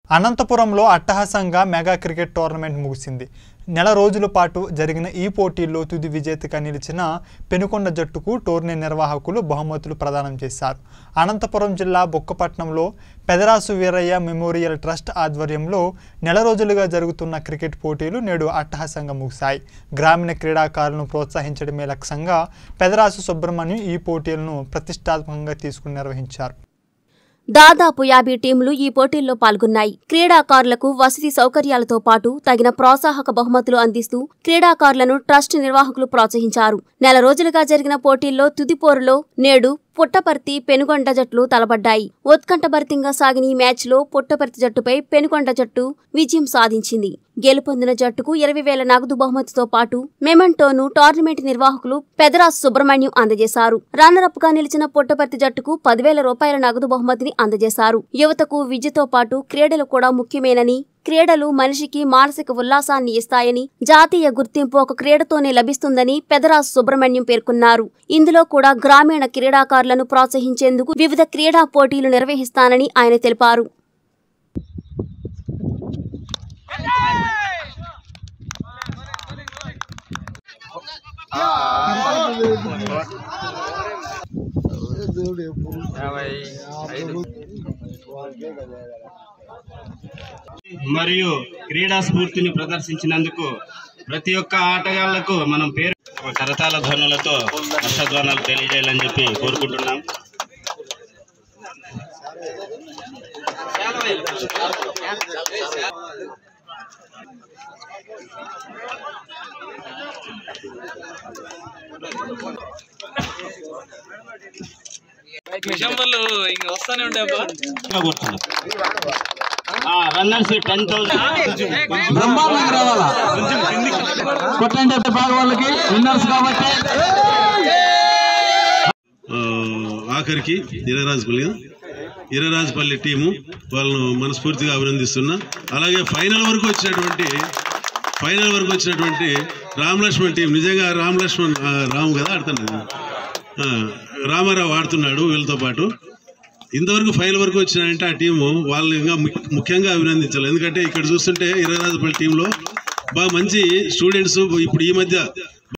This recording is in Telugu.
అనంతపురంలో అట్టహాసంగా మెగా క్రికెట్ టోర్నమెంట్ ముగిసింది నెల రోజుల పాటు జరిగిన ఈ పోటీల్లో తుది విజేతగా నిలిచిన పెనుకొండ జట్టుకు టోర్నీ నిర్వాహకులు బహుమతులు ప్రదానం చేశారు అనంతపురం జిల్లా బొక్కపట్నంలో పెదరాసు వీరయ్య మెమోరియల్ ట్రస్ట్ ఆధ్వర్యంలో నెల రోజులుగా జరుగుతున్న క్రికెట్ పోటీలు నేడు అట్టహాసంగా ముగిశాయి గ్రామీణ క్రీడాకారులను ప్రోత్సహించడమే లక్ష్యంగా పెదరాసు సుబ్రహ్మణ్యం ఈ పోటీలను ప్రతిష్టాత్మకంగా తీసుకుని నిర్వహించారు దాదాపు యాభై టీంలు ఈ పోటీల్లో పాల్గొన్నాయి క్రీడాకారులకు వసతి సౌకర్యాలతో పాటు తగిన ప్రోత్సాహక బహుమతులు అందిస్తూ క్రీడాకారులను ట్రస్ట్ నిర్వాహకులు ప్రోత్సహించారు నెల రోజులుగా జరిగిన పోటీల్లో తుది పోరులో నేడు పుట్టపర్తి పెనుగొండ జట్లు తలపడ్డాయి ఉత్కంఠభరితంగా సాగిన ఈ మ్యాచ్లో పుట్టపర్తి జట్టుపై పెనుగొండ జట్టు విజయం సాధించింది గెలుపొందిన జట్టుకు ఇరవై వేల నగదు బహుమతితో పాటు మెమెంటోను టోర్నమెంట్ నిర్వాహకులు పెదరాసు సుబ్రహ్మణ్యం అందజేశారు రన్నరప్ గా నిలిచిన పుట్టపర్తి జట్టుకు పదివేల రూపాయల నగదు బహుమతిని అందజేశారు యువతకు విద్యతో పాటు క్రీడలు కూడా ముఖ్యమేనని క్రీడలు మనిషికి మానసిక ఉల్లాసాన్ని ఇస్తాయని జాతీయ గుర్తింపు ఒక క్రీడతోనే లభిస్తుందని పెదరాసు సుబ్రహ్మణ్యం పేర్కొన్నారు ఇందులో కూడా గ్రామీణ క్రీడాకారులను ప్రోత్సహించేందుకు వివిధ క్రీడా పోటీలు నిర్వహిస్తానని ఆయన తెలిపారు మరియు క్రీడా స్ఫూర్తిని ప్రదర్శించినందుకు ప్రతి ఒక్క ఆటగాళ్లకు మనం పేరు కరతాల ధ్వనులతో హర్షధ్వానాలు తెలియజేయాలని చెప్పి కోరుకుంటున్నాం డిసెంబర్లో ఇంక వస్తానే ఉండే అబ్బా రన్నర్స్ టెన్ థౌసండ్ బ్రహ్మాండంగా రావాలా కొట్టండి బాగా వాళ్ళకి విన్నర్స్ కాబట్టి ఆ, ఆఖరికి ఇరరాజపల్లి ఇరరాజపల్లి టీము వాళ్ళను మనస్ఫూర్తిగా అభినందిస్తున్నా అలాగే ఫైనల్ వరకు వచ్చినటువంటి ఫైనల్ వరకు వచ్చినటువంటి రామ్ లక్ష్మణ్ టీం నిజంగా రామ్ లక్ష్మణ్ ఆ, రాము కదా ఆడుతున్నాడు ఆ, రామారావు ఆడుతున్నాడు వీళ్ళతో పాటు ఇంతవరకు ఫైనల్ వరకు వచ్చినాయంటే ఆ టీము వాళ్ళని ఇంకా ముఖ్య- ముఖ్యంగా అభినందించాలి ఎందుకంటే ఇక్కడ చూస్తుంటే ఇరరాజపల్లి టీంలో బాగా మంచి స్టూడెంట్స్ ఇప్పుడు ఈ మధ్య